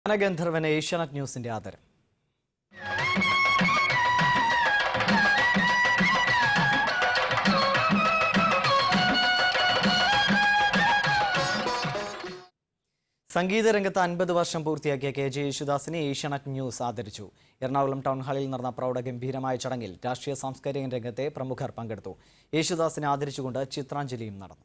ഗാനഗന്ധർവന് ഏഷ്യാനെറ്റ് ന്യൂസിന്റെ ആദരം സംഗീത രംഗത്ത് അൻപത് വർഷം പൂർത്തിയാക്കിയ കെ ജെ യേശുദാസിനെ ഏഷ്യാനെറ്റ് ന്യൂസ് ആദരിച്ചു എറണാകുളം ടൗൺ ഹാളിൽ നടന്ന പ്രൗഢഗംഭീരമായ ചടങ്ങിൽ രാഷ്ട്രീയ സാംസ്കാരിക രംഗത്തെ പ്രമുഖർ പങ്കെടുത്തു യേശുദാസിനെ ആദരിച്ചുകൊണ്ട് ചിത്രാഞ്ജലിയും നടന്നു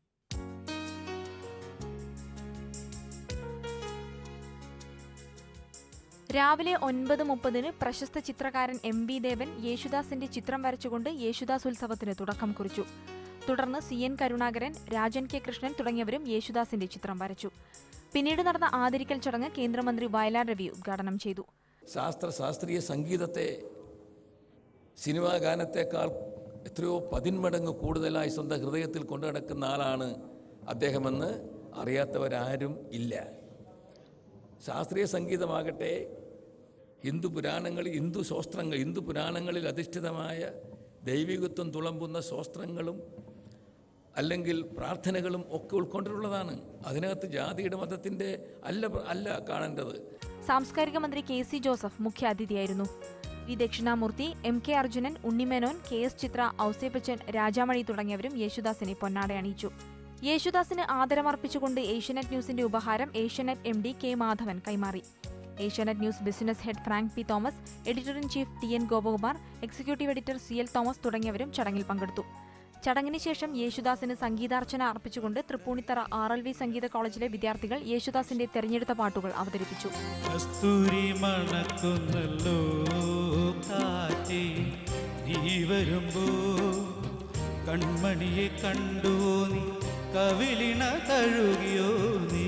രാവിലെ ഒൻപത് മുപ്പതിന് പ്രശസ്ത ചിത്രകാരൻ എം വി ദേവൻ യേശുദാസിന്റെ ചിത്രം വരച്ചുകൊണ്ട് യേശുദാസ് ഉത്സവത്തിന് തുടക്കം കുറിച്ചു തുടർന്ന് C N Karunakaran Rajan K Krishnan തുടങ്ങിയവരും യേശുദാസിന്റെ ചിത്രം വരച്ചു പിന്നീട് നടന്ന ആദരിക്കൽ ചടങ്ങ് കേന്ദ്രമന്ത്രി വയലാർ രവി ഉദ്ഘാടനം ചെയ്തു ശാസ്ത്ര ശാസ്ത്രീയ സംഗീതത്തെ സിനിമാ ഗാനത്തെക്കാൾ എത്രയോ പതിന്മടങ്ങ് കൂടുതലായി സ്വന്തം ഹൃദയത്തിൽ കൊണ്ടു നടക്കുന്ന ആളാണ് അദ്ദേഹമെന്ന് അറിയാത്തവരാരും ഇല്ല ശാസ്ത്രീയ സംഗീതമാകട്ടെ ഹിന്ദു പുരാണങ്ങളിൽ ഹിന്ദു ശോസ്ത്രങ്ങൾ ഹിന്ദു പുരാണങ്ങളിൽ അധിഷ്ഠിതമായ ദൈവികത്വം തുളമ്പുന്ന ശോസ്ത്രങ്ങളും അല്ലെങ്കിൽ പ്രാർത്ഥനകളും ഒക്കെ ഉൾക്കൊണ്ടിട്ടുള്ളതാണ് അതിനകത്ത് ജാതിയുടെ മതത്തിൻ്റെ അല്ല അല്ല കാണേണ്ടത് സാംസ്കാരിക മന്ത്രി കെ സി ജോസഫ് മുഖ്യാതിഥിയായിരുന്നു V Dakshinamoorthy M K Arjunan Unni Menon K S Chithra Ouseppachan Rajamani തുടങ്ങിയവരും യേശുദാസിനെ പൊന്നാട അണിയിച്ചു യേശുദാസിന് ആദരമർപ്പിച്ചുകൊണ്ട് ഏഷ്യാനെറ്റ് ന്യൂസിന്റെ ഉപഹാരം Asianet M D K Madhavan കൈമാറി Asianet news business head Frank P Thomas editor in chief T N Gopakumar executive editor C L Thomas തുടങ്ങിയവരും ചടങ്ങിൽ പങ്കെടുത്തു ചടങ്ങിന് ശേഷം യേശുദാസിന് സംഗീതാർച്ചന അർപ്പിച്ചുകൊണ്ട് തൃപ്പൂണിത്തറ ആർ എൽ വി സംഗീത കോളേജിലെ വിദ്യാർത്ഥികൾ യേശുദാസിന്റെ തെരഞ്ഞെടുത്ത പാട്ടുകൾ അവതരിപ്പിച്ചു കസ്തൂരി മണക്കുന്നല്ലോ കാറ്റേ നീ വരുമ്പോ കൺമണിയെ കണ്ടു നീ കവിളിണ കഴുകിയോ നീ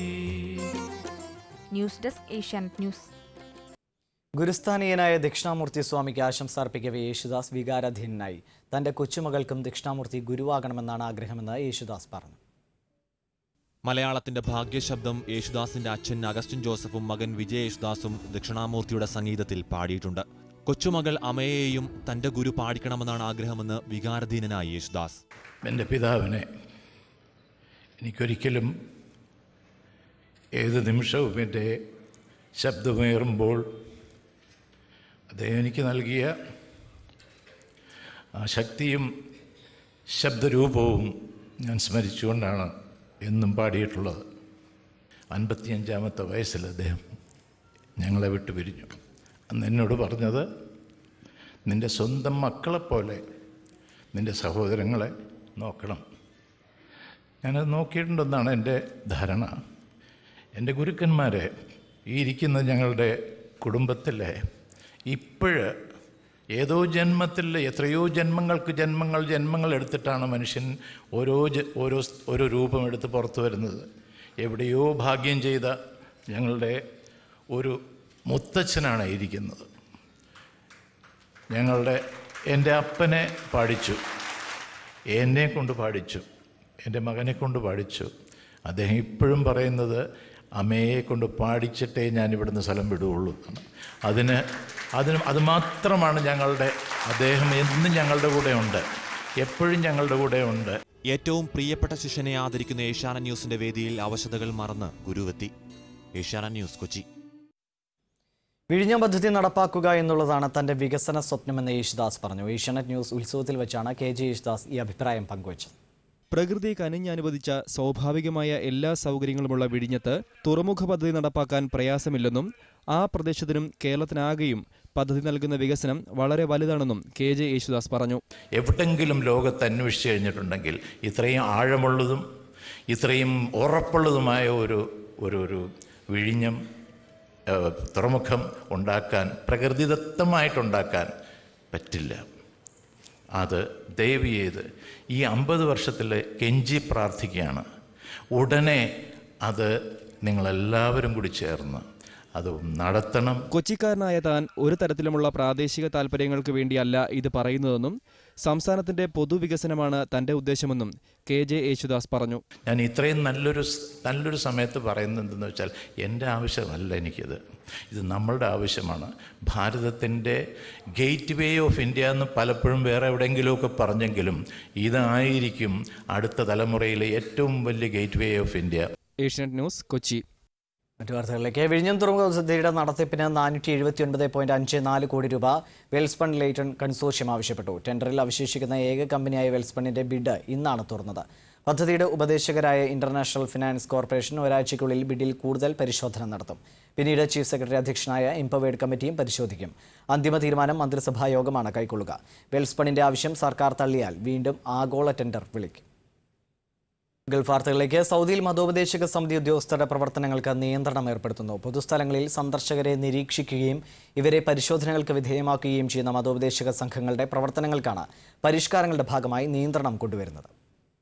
ന്യൂസ് ഡെസ്ക് ഏഷ്യാനെറ്റ് ന്യൂസ് ഗുരുസ്ഥാനീയനായ ദക്ഷിണാമൂർത്തി സ്വാമിക്ക് ആശംസ അർപ്പിക്കവേ യേശുദാസ് വികാരാധീനനായി തന്റെ കൊച്ചുമകൾക്കും ദക്ഷിണാമൂർത്തി ഗുരുവാകണമെന്നാണ് ആഗ്രഹമെന്ന് യേശുദാസ് പറഞ്ഞു മലയാളത്തിന്റെ ഭാഗ്യശബ്ദം യേശുദാസിന്റെ അച്ഛൻ അഗസ്റ്റിൻ ജോസഫും മകൻ വിജയ യേശുദാസും ദക്ഷിണാമൂർത്തിയുടെ സംഗീതത്തിൽ പാടിയിട്ടുണ്ട് കൊച്ചുമകൾ അമയെയും തന്റെ ഗുരു പാടിക്കണമെന്നാണ് ആഗ്രഹമെന്ന് വികാരധീനനായി യേശുദാസ് എൻ്റെ പിതാവിനെ എനിക്കൊരിക്കലും ഏത് നിമിഷവും എൻ്റെ ശബ്ദമേറുമ്പോൾ അദ്ദേഹം എനിക്ക് നൽകിയ ആ ശക്തിയും ശബ്ദരൂപവും ഞാൻ സ്മരിച്ചുകൊണ്ടാണ് എന്നും പാടിയിട്ടുള്ളത് അൻപത്തിയഞ്ചാമത്തെ വയസ്സിൽ അദ്ദേഹം ഞങ്ങളെ വിട്ടു പിരിഞ്ഞു അന്ന് എന്നോട് പറഞ്ഞത് നിൻ്റെ സ്വന്തം മക്കളെപ്പോലെ നിൻ്റെ സഹോദരങ്ങളെ നോക്കണം ഞാനത് നോക്കിയിട്ടുണ്ടെന്നാണ് എൻ്റെ ധാരണ എൻ്റെ ഗുരുക്കന്മാരെ ഈ ഇരിക്കുന്ന ഞങ്ങളുടെ കുടുംബത്തിലെ ഇപ്പോഴ് ഏതോ ജന്മത്തിൽ എത്രയോ ജന്മങ്ങൾക്ക് ജന്മങ്ങൾ ജന്മങ്ങൾ എടുത്തിട്ടാണ് മനുഷ്യൻ ഓരോ ജ ഓരോ സ് ഓരോ രൂപം എടുത്ത് പുറത്തു വരുന്നത് എവിടെയോ ഭാഗ്യം ചെയ്ത ഞങ്ങളുടെ ഒരു മുത്തച്ഛനാണ് ഇരിക്കുന്നത് ഞങ്ങളുടെ എൻ്റെ അപ്പനെ പാടിച്ചു എന്നെ കൊണ്ട് പാടിച്ചു എൻ്റെ മകനെ കൊണ്ട് പാടിച്ചു അദ്ദേഹം ഇപ്പോഴും പറയുന്നത് അമ്മയെ കൊണ്ട് പാടിച്ചിട്ടേ ഞാൻ ഇവിടുന്ന് സ്ഥലം വിടുകയുള്ളൂ എന്നാണ് അതിന് അതിന് അത് മാത്രമാണ് ഞങ്ങളുടെ അദ്ദേഹം എന്നും ഞങ്ങളുടെ കൂടെ ഉണ്ട് എപ്പോഴും ഞങ്ങളുടെ കൂടെ ഉണ്ട് ഏറ്റവും പ്രിയപ്പെട്ട ശിഷ്യനെ ആദരിക്കുന്ന ഏഷ്യാന ന്യൂസിന്റെ വേദിയിൽ അവശതകൾ മറന്ന് ഗുരുവെത്തി ഏഷ്യാന ന്യൂസ് കൊച്ചി വിഴിഞ്ഞ പദ്ധതി നടപ്പാക്കുക എന്നുള്ളതാണ് തന്റെ വികസന സ്വപ്നമെന്ന് യേശുദാസ് പറഞ്ഞു ഏഷ്യാനെറ്റ് ന്യൂസ് ഉത്സവത്തിൽ വെച്ചാണ് കെ ജെ യേശുദാസ് ഈ അഭിപ്രായം പങ്കുവച്ചത് പ്രകൃതി കനിഞ്ഞനുവദിച്ച സ്വാഭാവികമായ എല്ലാ സൗകര്യങ്ങളുമുള്ള വിഴിഞ്ഞത്ത് തുറമുഖ പദ്ധതി നടപ്പാക്കാൻ പ്രയാസമില്ലെന്നും ആ പ്രദേശത്തിനും കേരളത്തിനാകെയും പദ്ധതി നൽകുന്ന വികസനം വളരെ വലുതാണെന്നും കെ ജെ യേശുദാസ് പറഞ്ഞു എവിടെങ്കിലും ലോകത്ത് അന്വേഷിച്ച് കഴിഞ്ഞിട്ടുണ്ടെങ്കിൽ ഇത്രയും ആഴമുള്ളതും ഇത്രയും ഉറപ്പുള്ളതുമായ ഒരു ഒരു ഒരു വിഴിഞ്ഞം ഏഹ്, തുറമുഖം ഉണ്ടാക്കാൻ പ്രകൃതിദത്തമായിട്ടുണ്ടാക്കാൻ പറ്റില്ല അത് ദയവ് ചെയ്ത് ഈ അമ്പത് വർഷത്തിൽ കെഞ്ചി പ്രാർത്ഥിക്കുകയാണ് ഉടനെ അത് നിങ്ങളെല്ലാവരും കൂടി ചേർന്ന് അത് നടത്തണം കൊച്ചിക്കാരനായ താൻ ഒരു തരത്തിലുമുള്ള പ്രാദേശിക താൽപ്പര്യങ്ങൾക്ക് വേണ്ടിയല്ല ഇത് പറയുന്നതെന്നും സംസ്ഥാനത്തിന്റെ പൊതുവികസനമാണ് തന്റെ ഉദ്ദേശമെന്നും കെ ജെ യേശുദാസ് പറഞ്ഞു ഞാൻ ഇത്രയും നല്ലൊരു സ്- നല്ലൊരു സമയത്ത് പറയുന്നത് എന്തെന്ന് വെച്ചാൽ എൻ്റെ ആവശ്യമല്ല എനിക്കിത് ഇത് നമ്മളുടെ ആവശ്യമാണ് ഭാരതത്തിൻ്റെ ഗേറ്റ് വേ ഓഫ് ഇന്ത്യ എന്ന് പലപ്പോഴും വേറെ എവിടെയെങ്കിലുമൊക്കെ പറഞ്ഞെങ്കിലും ഇതായിരിക്കും അടുത്ത തലമുറയിലെ ഏറ്റവും വലിയ gateway of India Asianet news Kochi മറ്റു വാർത്തകളിലേക്ക് വിഴിഞ്ഞം തുറമുഖ പദ്ധതിയുടെ നടത്തിപ്പിന് നാനൂറ്റി എഴുപത്തി ഒൻപത് പോയിന്റ് അഞ്ച് നാല് കോടി രൂപ വെൽസ്പൺ ലേറ്റൺ കൺസോർഷ്യം ആവശ്യപ്പെട്ടു ടെൻഡറിൽ അവശേഷിക്കുന്ന ഏക കമ്പനിയായ വെൽസ്പണിന്റെ ബിഡ് ഇന്നാണ് തുറന്നത് പദ്ധതിയുടെ ഉപദേശകരായ ഇന്റർനാഷണൽ ഫിനാൻസ് കോർപ്പറേഷൻ ഒരാഴ്ചയ്ക്കുള്ളിൽ ബിഡിൽ കൂടുതൽ പരിശോധന നടത്തും പിന്നീട് ചീഫ് സെക്രട്ടറി അധ്യക്ഷനായ ഇംപവേർഡ് കമ്മിറ്റിയും പരിശോധിക്കും അന്തിമ തീരുമാനം മന്ത്രിസഭാ യോഗമാണ് കൈക്കൊള്ളുക വെൽസ്പണിന്റെ ആവശ്യം സർക്കാർ തള്ളിയാൽ വീണ്ടും ആഗോള ടെൻഡർ വിളിക്കും ഗൾഫ് വാർത്തകളിലേക്ക് സൗദിയിൽ മതോപദേശക സമിതി ഉദ്യോഗസ്ഥരുടെ പ്രവർത്തനങ്ങൾക്ക് നിയന്ത്രണം ഏർപ്പെടുത്തുന്നു പൊതുസ്ഥലങ്ങളിൽ സന്ദർശകരെ നിരീക്ഷിക്കുകയും ഇവരെ പരിശോധനകൾക്ക് വിധേയമാക്കുകയും ചെയ്യുന്ന മതോപദേശക സംഘങ്ങളുടെ പ്രവർത്തനങ്ങൾക്കാണ് പരിഷ്കാരങ്ങളുടെ ഭാഗമായി നിയന്ത്രണം കൊണ്ടുവരുന്നത്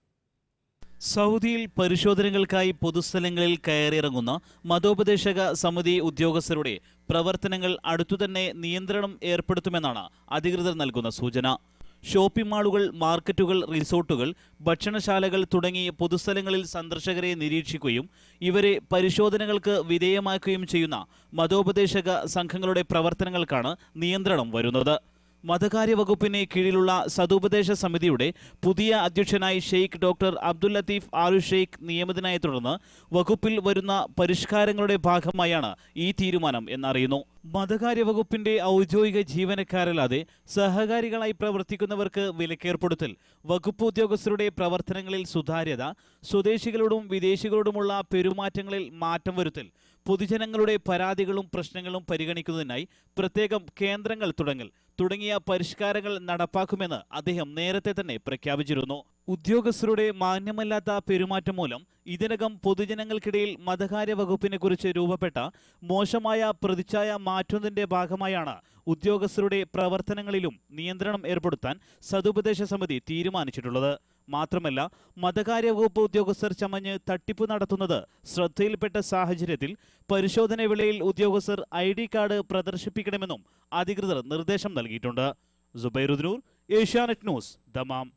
സൗദിയിൽ പരിശോധനകൾക്കായി പൊതുസ്ഥലങ്ങളിൽ കയറിയിറങ്ങുന്ന മതോപദേശക സമിതി ഉദ്യോഗസ്ഥരുടെ പ്രവർത്തനങ്ങൾ അടുത്തുതന്നെ നിയന്ത്രണം ഏർപ്പെടുത്തുമെന്നാണ് അധികൃതർ നൽകുന്ന സൂചന ഷോപ്പിംഗ് മാളുകൾ മാർക്കറ്റുകൾ റിസോർട്ടുകൾ ഭക്ഷണശാലകൾ തുടങ്ങി പൊതുസ്ഥലങ്ങളിൽ സന്ദർശകരെ നിരീക്ഷിക്കുകയും ഇവരെ പരിശോധനകൾക്ക് വിധേയമാക്കുകയും ചെയ്യുന്ന മതോപദേശക സംഘങ്ങളുടെ പ്രവർത്തനങ്ങൾക്കാണ് നിയന്ത്രണം വരുന്നത് മതകാര്യ വകുപ്പിന് കീഴിലുള്ള സതുപദേശ സമിതിയുടെ പുതിയ അധ്യക്ഷനായി Sheikh doctor Abdul Latif Al Sheikh നിയമിതനായെ തുടർന്ന് വകുപ്പിൽ വരുന്ന പരിഷ്കാരങ്ങളുടെ ഭാഗമായാണ് ഈ തീരുമാനം എന്നറിയുന്നു മതകാര്യ വകുപ്പിന്റെ ഔദ്യോഗിക ജീവനക്കാരല്ലാതെ സഹകാരികളായി പ്രവർത്തിക്കുന്നവർക്ക് വിലക്കേർപ്പെടുത്തൽ വകുപ്പ് ഉദ്യോഗസ്ഥരുടെ പ്രവർത്തനങ്ങളിൽ സുതാര്യത സ്വദേശികളോടും വിദേശികളോടുമുള്ള പെരുമാറ്റങ്ങളിൽ മാറ്റം വരുത്തൽ പൊതുജനങ്ങളുടെ പരാതികളും പ്രശ്നങ്ങളും പരിഗണിക്കുന്നതിനായി പ്രത്യേകം കേന്ദ്രങ്ങൾ തുടങ്ങൽ തുടങ്ങിയ പരിഷ്കാരങ്ങൾ നടപ്പാക്കുമെന്ന് അദ്ദേഹം നേരത്തെ തന്നെ പ്രഖ്യാപിച്ചിരുന്നു ഉദ്യോഗസ്ഥരുടെ മാന്യമല്ലാത്ത പെരുമാറ്റം മൂലം ഇതിനകം പൊതുജനങ്ങൾക്കിടയിൽ മതകാര്യ വകുപ്പിനെ കുറിച്ച് രൂപപ്പെട്ട മോശമായ പ്രതിച്ഛായ മാറ്റുന്നതിന്റെ ഭാഗമായാണ് ഉദ്യോഗസ്ഥരുടെ പ്രവർത്തനങ്ങളിലും നിയന്ത്രണം ഏർപ്പെടുത്താൻ സതുപദേശ സമിതി തീരുമാനിച്ചിട്ടുള്ളത് മാത്രമല്ല മതകാര്യ വകുപ്പ് ഉദ്യോഗസ്ഥർ ചമഞ്ഞ് തട്ടിപ്പ് നടത്തുന്നത് ശ്രദ്ധയിൽപ്പെട്ട സാഹചര്യത്തിൽ പരിശോധന വേളയിൽ ഉദ്യോഗസ്ഥർ ഐ ഡി കാർഡ് പ്രദർശിപ്പിക്കണമെന്നും അധികൃതർ നിർദ്ദേശം നൽകിയിട്ടുണ്ട് സുബൈറുദ്നൂർ ഏഷ്യാനെറ്റ് ന്യൂസ് ദമാം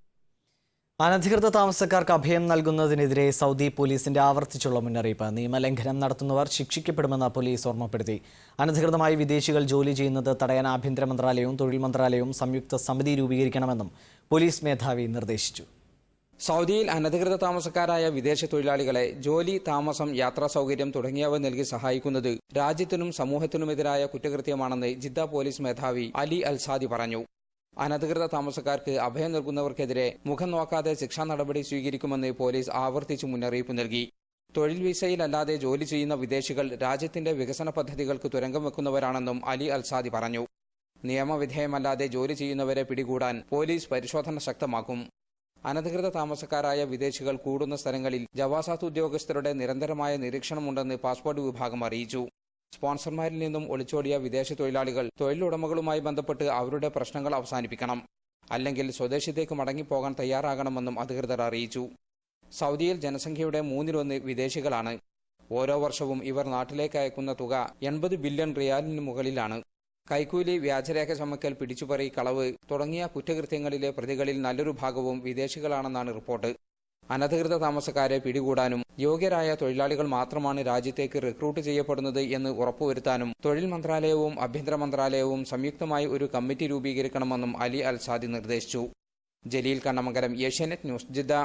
അനധികൃത താമസക്കാർക്ക് അഭയം നൽകുന്നതിനെതിരെ സൗദി പോലീസിന്റെ ആവർത്തിച്ചുള്ള മുന്നറിയിപ്പ് നിയമലംഘനം നടത്തുന്നവർ ശിക്ഷിക്കപ്പെടുമെന്ന് പോലീസ് ഓർമ്മപ്പെടുത്തി അനധികൃതമായി വിദേശികൾ ജോലി ചെയ്യുന്നത് തടയാൻ ആഭ്യന്തര മന്ത്രാലയവും തൊഴിൽ മന്ത്രാലയവും സംയുക്ത സമിതി രൂപീകരിക്കണമെന്നും പോലീസ് മേധാവി നിർദ്ദേശിച്ചു സൗദിയിൽ അനധികൃത താമസക്കാരായ വിദേശ തൊഴിലാളികളെ ജോലി താമസം യാത്രാ സൗകര്യം തുടങ്ങിയവ നൽകി സഹായിക്കുന്നത് രാജ്യത്തിനും സമൂഹത്തിനുമെതിരായ കുറ്റകൃത്യമാണെന്ന് ജിദ്ദ പോലീസ് മേധാവി അലി അൽസാദി പറഞ്ഞു അനധികൃത താമസക്കാർക്ക് അഭയം നൽകുന്നവർക്കെതിരെ മുഖം നോക്കാതെ ശിക്ഷാ നടപടി സ്വീകരിക്കുമെന്ന് പോലീസ് ആവർത്തിച്ചു മുന്നറിയിപ്പ് നൽകി തൊഴിൽ വിസയിലല്ലാതെ ജോലി ചെയ്യുന്ന വിദേശികൾ രാജ്യത്തിന്റെ വികസന പദ്ധതികൾക്ക് തുരങ്കം വെക്കുന്നവരാണെന്നും അലി അൽസാദി പറഞ്ഞു നിയമവിധേയമല്ലാതെ ജോലി ചെയ്യുന്നവരെ പിടികൂടാൻ പോലീസ് പരിശോധന ശക്തമാക്കും അനധികൃത താമസക്കാരായ വിദേശികൾ കൂടുന്ന സ്ഥലങ്ങളിൽ ജവാസാത്ത് ഉദ്യോഗസ്ഥരുടെ നിരന്തരമായ നിരീക്ഷണമുണ്ടെന്ന് പാസ്പോർട്ട് വിഭാഗം അറിയിച്ചു സ്പോൺസർമാരിൽ നിന്നും ഒളിച്ചോടിയ വിദേശ തൊഴിലാളികൾ തൊഴിലുടമകളുമായി ബന്ധപ്പെട്ട് അവരുടെ പ്രശ്നങ്ങൾ അവസാനിപ്പിക്കണം അല്ലെങ്കിൽ സ്വദേശത്തേക്ക് മടങ്ങിപ്പോകാൻ തയ്യാറാകണമെന്നും അധികൃതർ അറിയിച്ചു സൗദിയിൽ ജനസംഖ്യയുടെ മൂന്നിലൊന്ന് വിദേശികളാണ് ഓരോ വർഷവും ഇവർ നാട്ടിലേക്ക് അയക്കുന്ന തുക എൺപത് ബില്യൺ റിയാലിന് മുകളിലാണ് കൈക്കൂലി വ്യാജരേഖ ചമക്കൽ പിടിച്ചുപറി കളവ് തുടങ്ങിയ കുറ്റകൃത്യങ്ങളിലെ പ്രതികളിൽ നല്ലൊരു ഭാഗവും വിദേശികളാണെന്നാണ് റിപ്പോർട്ട് അനധികൃത താമസക്കാരെ പിടികൂടാനും യോഗ്യരായ തൊഴിലാളികൾ മാത്രമാണ് രാജ്യത്തേക്ക് റിക്രൂട്ട് ചെയ്യപ്പെടുന്നത് എന്ന് ഉറപ്പുവരുത്താനും തൊഴിൽ മന്ത്രാലയവും ആഭ്യന്തര മന്ത്രാലയവും സംയുക്തമായി ഒരു കമ്മിറ്റി രൂപീകരിക്കണമെന്നും അലി അൽസാദി നിർദ്ദേശിച്ചു ജലീൽ കണ്ണമംഗലം ഏഷ്യാനെറ്റ് ന്യൂസ് ജിദ്ദ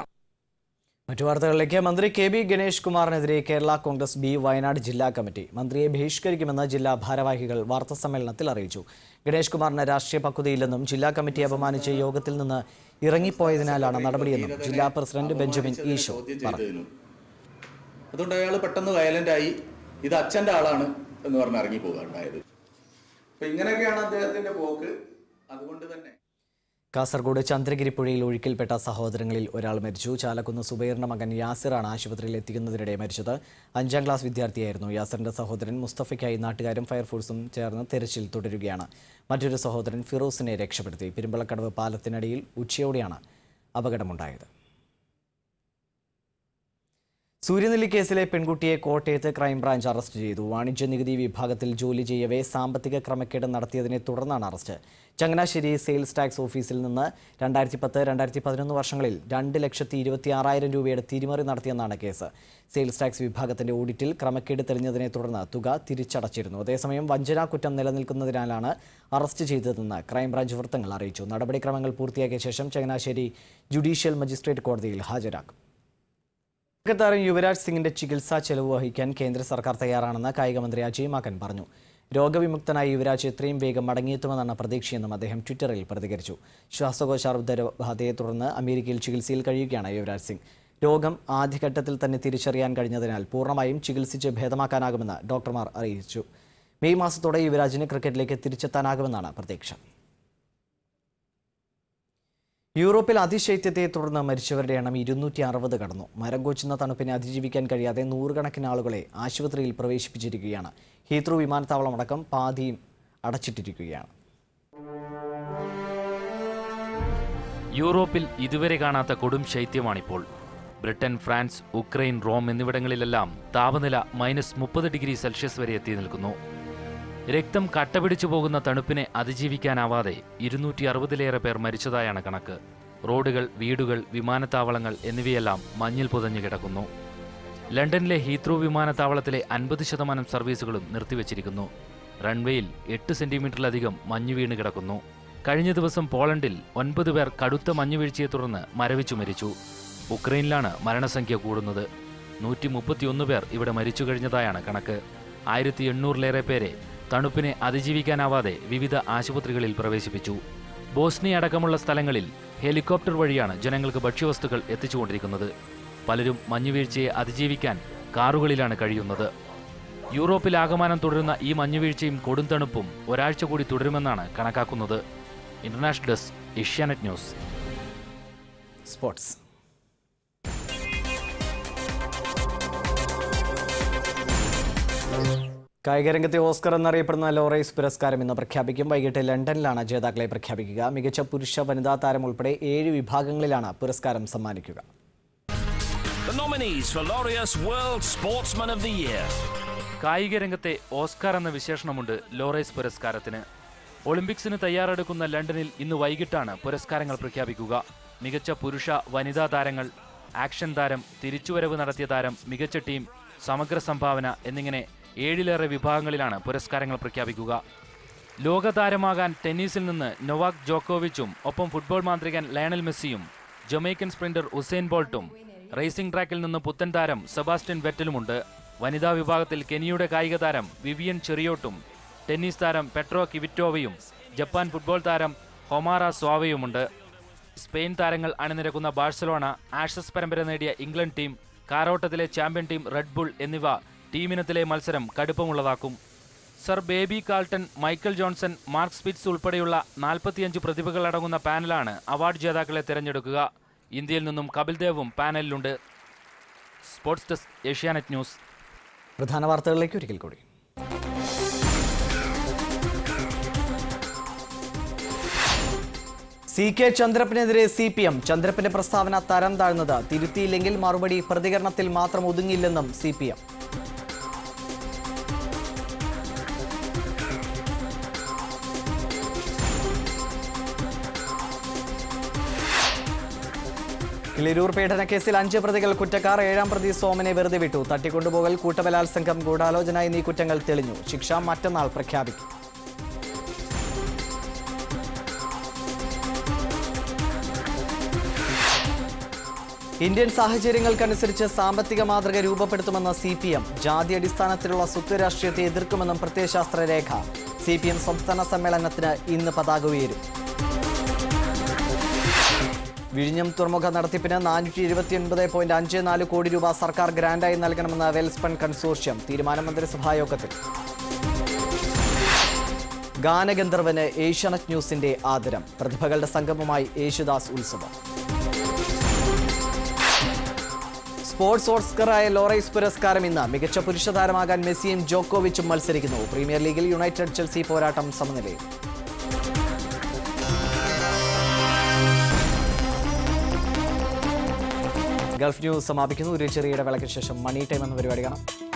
മറ്റു വാർത്തകളിലേക്ക് മന്ത്രി കെ ബി ഗണേഷ് കുമാറിനെതിരെ കേരള കോൺഗ്രസ് ബി വയനാട് ജില്ലാ കമ്മിറ്റി മന്ത്രിയെ ബഹിഷ്കരിക്കുമെന്ന് ജില്ലാ ഭാരവാഹികൾ വാർത്താസമ്മേളനത്തിൽ അറിയിച്ചു ഗണേഷ് കുമാറിന് രാഷ്ട്രീയ പക്വതയില്ലെന്നും ജില്ലാ കമ്മിറ്റി അപമാനിച്ച് യോഗത്തിൽ നിന്ന് ഇറങ്ങിപ്പോയതിനാലാണ് നടപടിയെന്നും ജില്ലാ പ്രസിഡന്റ് ബെഞ്ചമിൻ ഈശോ പറഞ്ഞു അതുകൊണ്ട് അയാൾ പെട്ടെന്ന് വയലന്റ് ആയി ഇത് അച്ഛന്റെ ആളാണ് എന്ന് പറഞ്ഞ് ഇറങ്ങി പോകാറുണ്ടായത് അപ്പൊ ഇങ്ങനെയൊക്കെയാണ് അദ്ദേഹത്തിന്റെ പോക്ക് അതുകൊണ്ട് തന്നെ കാസർഗോഡ് ചന്ദ്രഗിരി പുഴയിൽ ഒഴുക്കിൽപ്പെട്ട സഹോദരങ്ങളിൽ ഒരാൾ മരിച്ചു ചാലക്കുന്ന് സുബൈറിന്റെ മകൻ യാസിറാണ് ആശുപത്രിയിൽ എത്തിക്കുന്നതിനിടെ മരിച്ചത് അഞ്ചാം ക്ലാസ് വിദ്യാർത്ഥിയായിരുന്നു യാസിറിന്റെ സഹോദരൻ മുസ്തഫയ്ക്കായി നാട്ടുകാരും ഫയർഫോഴ്സും ചേർന്ന് തെരച്ചിൽ തുടരുകയാണ് മറ്റൊരു സഹോദരൻ ഫിറോസിനെ രക്ഷപ്പെടുത്തി പെരുമ്പളക്കടവ് പാലത്തിനടിയിൽ ഉച്ചയോടെയാണ് അപകടമുണ്ടായത് സൂര്യനെല്ലി കേസിലെ പെൺകുട്ടിയെ കോട്ടയത്ത് ക്രൈംബ്രാഞ്ച് അറസ്റ്റ് ചെയ്തു വാണിജ്യ നികുതി വിഭാഗത്തിൽ ജോലി ചെയ്യവേ സാമ്പത്തിക ക്രമക്കേട് നടത്തിയതിനെ തുടർന്നാണ് അറസ്റ്റ് ചങ്ങനാശ്ശേരി സെയിൽസ് ടാക്സ് ഓഫീസിൽ നിന്ന് രണ്ടായിരത്തി പത്ത് രണ്ടായിരത്തി പതിനൊന്ന് വർഷങ്ങളിൽ രണ്ട് ലക്ഷത്തി ഇരുപത്തി ആറായിരം രൂപയുടെ തിരിമറി നടത്തിയെന്നാണ് കേസ് സെയിൽസ് ടാക്സ് വിഭാഗത്തിന്റെ ഓഡിറ്റിൽ ക്രമക്കേട് തെളിഞ്ഞതിനെ തുടർന്ന് തുക തിരിച്ചടച്ചിരുന്നു അതേസമയം വഞ്ചനാ കുറ്റം നിലനിൽക്കുന്നതിനാലാണ് അറസ്റ്റ് ചെയ്തതെന്ന് ക്രൈംബ്രാഞ്ച് വൃത്തങ്ങൾ അറിയിച്ചു നടപടിക്രമങ്ങൾ പൂർത്തിയാക്കിയ ശേഷം ചങ്ങനാശ്ശേരി ജുഡീഷ്യൽ മജിസ്ട്രേറ്റ് കോടതിയിൽ ഹാജരാക്കും ക്രിക്കറ്റ് താരം യുവരാജ് സിംഗിന്റെ ചികിത്സാ ചെലവ് വഹിക്കാൻ കേന്ദ്ര സർക്കാർ തയ്യാറാണെന്ന് കായികമന്ത്രി അജയ് മാക്കൻ പറഞ്ഞു രോഗവിമുക്തനായ യുവരാജ് എത്രയും വേഗം മടങ്ങിയെത്തുമെന്നാണ് പ്രതീക്ഷയെന്നും അദ്ദേഹം ട്വിറ്ററിൽ പ്രതികരിച്ചു ശ്വാസകോശാർബുദ ബാധയെ തുടർന്ന് അമേരിക്കയിൽ ചികിത്സയിൽ കഴിയുകയാണ് യുവരാജ് സിംഗ് രോഗം ആദ്യഘട്ടത്തിൽ തന്നെ തിരിച്ചറിയാൻ കഴിഞ്ഞതിനാൽ പൂർണ്ണമായും ചികിത്സിച്ച് ഭേദമാക്കാനാകുമെന്ന് ഡോക്ടർമാർ അറിയിച്ചു മെയ് മാസത്തോടെ യുവരാജിന് ക്രിക്കറ്റിലേക്ക് തിരിച്ചെത്താനാകുമെന്നാണ് പ്രതീക്ഷ യൂറോപ്പിൽ അതിശൈത്യത്തെ തുടർന്ന് മരിച്ചവരുടെ എണ്ണം ഇരുന്നൂറ്റി അറുപത് കടന്നു മരം കൊച്ചുന്ന തണുപ്പിനെ അതിജീവിക്കാൻ കഴിയാതെ നൂറുകണക്കിന് ആളുകളെ ആശുപത്രിയിൽ പ്രവേശിപ്പിച്ചിരിക്കുകയാണ് ഹീത്രൂ വിമാനത്താവളം അടക്കം പാതിയും അടച്ചിട്ടിരിക്കുകയാണ് യൂറോപ്പിൽ ഇതുവരെ കാണാത്ത കൊടും ശൈത്യമാണിപ്പോൾ ബ്രിട്ടൻ ഫ്രാൻസ് ഉക്രൈൻ റോം എന്നിവിടങ്ങളിലെല്ലാം താപനില മൈനസ് മുപ്പത് ഡിഗ്രി സെൽഷ്യസ് വരെ എത്തി നിൽക്കുന്നു രക്തം കട്ടപിടിച്ചു പോകുന്ന തണുപ്പിനെ അതിജീവിക്കാനാവാതെ ഇരുന്നൂറ്റി അറുപതിലേറെ പേർ മരിച്ചതായാണ് കണക്ക് റോഡുകൾ വീടുകൾ വിമാനത്താവളങ്ങൾ എന്നിവയെല്ലാം മഞ്ഞിൽ പുതഞ്ഞു കിടക്കുന്നു ലണ്ടനിലെ ഹീത്രൂ വിമാനത്താവളത്തിലെ അൻപത് ശതമാനം സർവീസുകളും നിർത്തിവച്ചിരിക്കുന്നു റൺവേയിൽ എട്ട് സെന്റിമീറ്ററിലധികം മഞ്ഞു വീണ് കിടക്കുന്നു കഴിഞ്ഞ ദിവസം പോളണ്ടിൽ ഒൻപത് പേർ കടുത്ത മഞ്ഞുവീഴ്ചയെ തുടർന്ന് മരവിച്ചു മരിച്ചു ഉക്രൈനിലാണ് മരണസംഖ്യ കൂടുന്നത് നൂറ്റി മുപ്പത്തിയൊന്ന് പേർ ഇവിടെ മരിച്ചു കഴിഞ്ഞതായാണ് കണക്ക് ആയിരത്തി എണ്ണൂറിലേറെ പേരെ തണുപ്പിനെ അതിജീവിക്കാനാവാതെ വിവിധ ആശുപത്രികളിൽ പ്രവേശിപ്പിച്ചു ബോസ്നി അടക്കമുള്ള സ്ഥലങ്ങളിൽ ഹെലികോപ്റ്റർ വഴിയാണ് ജനങ്ങൾക്ക് ഭക്ഷ്യവസ്തുക്കൾ എത്തിച്ചുകൊണ്ടിരിക്കുന്നത് പലരും മഞ്ഞുവീഴ്ചയെ അതിജീവിക്കാൻ കാറുകളിലാണ് കഴിയുന്നത് യൂറോപ്പിൽ ആകമാനം തുടരുന്ന ഈ മഞ്ഞുവീഴ്ചയും കൊടുംതണുപ്പും ഒരാഴ്ച കൂടി തുടരുമെന്നാണ് കണക്കാക്കുന്നത് international desk Asianet news sports കായികരംഗത്തെ ഓസ്കർ എന്നറിയപ്പെടുന്ന ലോറൈസ് പുരസ്കാരം ഇന്ന് പ്രഖ്യാപിക്കും വൈകിട്ട് ലണ്ടനിലാണ് ജേതാക്കളെ പ്രഖ്യാപിക്കുക മികച്ച പുരുഷ വനിതാ താരം ഉൾപ്പെടെ ഏഴ് വിഭാഗങ്ങളിലാണ് പുരസ്കാരം സമ്മാനിക്കുക The nominees for Laureus World Sportsman of the Year. കായിക രംഗത്തെ ഓസ്കാർ എന്ന വിശേഷണമുണ്ട് ലോറൈസ് പുരസ്കാരത്തിന് ഒളിമ്പിക്സിന് തയ്യാറെടുക്കുന്ന ലണ്ടനിൽ ഇന്ന് വൈകിട്ടാണ് പുരസ്കാരങ്ങൾ പ്രഖ്യാപിക്കുക മികച്ച പുരുഷ വനിതാ താരങ്ങൾ ആക്ഷൻ താരം തിരിച്ചുവരവ് നടത്തിയ താരം മികച്ച ടീം സമഗ്ര സംഭാവന എന്നിങ്ങനെ ഏഴിലേറെ വിഭാഗങ്ങളിലാണ് പുരസ്കാരങ്ങൾ പ്രഖ്യാപിക്കുക ലോകതാരമാകാൻ ടെന്നീസിൽ നിന്ന് നൊവാക് ജോക്കോവിച്ചും ഒപ്പം ഫുട്ബോൾ മാന്ത്രികൻ ലയണൽ മെസ്സിയും ജമൈക്കൻ സ്പ്രിന്റർ ഉസൈൻ ബോൾട്ടും റേസിംഗ് ട്രാക്കിൽ നിന്ന് പുത്തൻ താരം സെബാസ്റ്റ്യൻ വെറ്റലുമുണ്ട് വനിതാ വിഭാഗത്തിൽ കെനിയുടെ കായിക താരം വിവിയൻ ചെറിയോട്ടും ടെന്നീസ് താരം പെട്രോ കിവിറ്റോവയും ജപ്പാൻ ഫുട്ബോൾ താരം ഹൊമാറ സ്വാവയുമുണ്ട് സ്പെയിൻ താരങ്ങൾ അണിനിരക്കുന്ന ബാഴ്സലോണ ആഷസ് പരമ്പര നേടിയ ഇംഗ്ലണ്ട് ടീം കാരോട്ടത്തിലെ ചാമ്പ്യൻ ടീം റെഡ് ബുൾ എന്നിവ ടീമിനത്തിലെ മത്സരം കടുപ്പമുള്ളതാക്കും sir Bobby Charlton Michael Johnson Mark Spitz ഉൾപ്പെടെയുള്ള നാൽപ്പത്തിയഞ്ച് പ്രതിഭകളടങ്ങുന്ന പാനലാണ് അവാർഡ് ജേതാക്കളെ തിരഞ്ഞെടുക്കുക ഇന്ത്യയിൽ നിന്നും കപിൽ ദേവും പാനലിലുണ്ട് സ്പോർട്സ് ഡെസ്ക് ഏഷ്യാനെറ്റ് ന്യൂസ് പ്രധാന വാർത്തകളിലേക്ക് ഒരിക്കൽ കൂടി സി കെ ചന്ദ്രപ്പനെതിരെ സി പി എം ചന്ദ്രപ്പന്റെ പ്രസ്താവന തരം താഴ്ന്നത് തിരുത്തിയില്ലെങ്കിൽ മറുപടി പ്രതികരണത്തിൽ മാത്രം ഒതുങ്ങില്ലെന്നും സി പി എം കിളിരൂർ പീഡന കേസിൽ അഞ്ച് പ്രതികൾ കുറ്റക്കാർ ഏഴാം പ്രതി സോമനെ വെറുതെ വിട്ടു തട്ടിക്കൊണ്ടുപോകൽ കൂട്ടബലാത്സംഗം ഗൂഢാലോചന എന്നീ കുറ്റങ്ങൾ തെളിഞ്ഞു ശിക്ഷ മറ്റന്നാൾ പ്രഖ്യാപിക്കും ഇന്ത്യൻ സാഹചര്യങ്ങൾക്കനുസരിച്ച് സാമ്പത്തിക മാതൃക രൂപപ്പെടുത്തുമെന്ന് സി പി എം ജാതി അടിസ്ഥാനത്തിലുള്ള സ്വത്ത് രാഷ്ട്രീയത്തെ എതിർക്കുമെന്നും പ്രത്യയശാസ്ത്ര രേഖ സി പി എം സംസ്ഥാന സമ്മേളനത്തിന് ഇന്ന് പതാക ഉയരും വിഴിഞ്ഞം തുറമുഖ നടത്തിപ്പിന് നാനൂറ്റി ഇരുപത്തിയൊൻപത് പോയിന്റ് അഞ്ച് നാല് കോടി രൂപ സർക്കാർ ഗ്രാന്റായി നൽകണമെന്ന വെൽസ്പൺ കൺസോർഷ്യം തീരുമാനം മന്ത്രിസഭായോഗത്തിൽ ഗാനഗന്ധർവന് ഏഷ്യാനെറ്റ് ന്യൂസിന്റെ ആദരം പ്രതിഭകളുടെ സംഗമമായി യേശുദാസ് ഉത്സവം സ്പോർട്സ് ഓസ്കറായ ലോറൈസ് പുരസ്കാരം ഇന്ന് മികച്ച പുരുഷ താരമാകാൻ മെസ്സിയും ജോക്കോവിച്ചും മത്സരിക്കുന്നു പ്രീമിയർ ലീഗിൽ യുണൈറ്റഡ് ചെൽസി പോരാട്ടം സമനിലയിൽ ഗൾഫ് ന്യൂസ് സമാപിക്കുന്നു ഒരു ചെറിയ ഇടവേളയ്ക്ക് ശേഷം മണി ടൈം എന്ന പരിപാടി കാണാം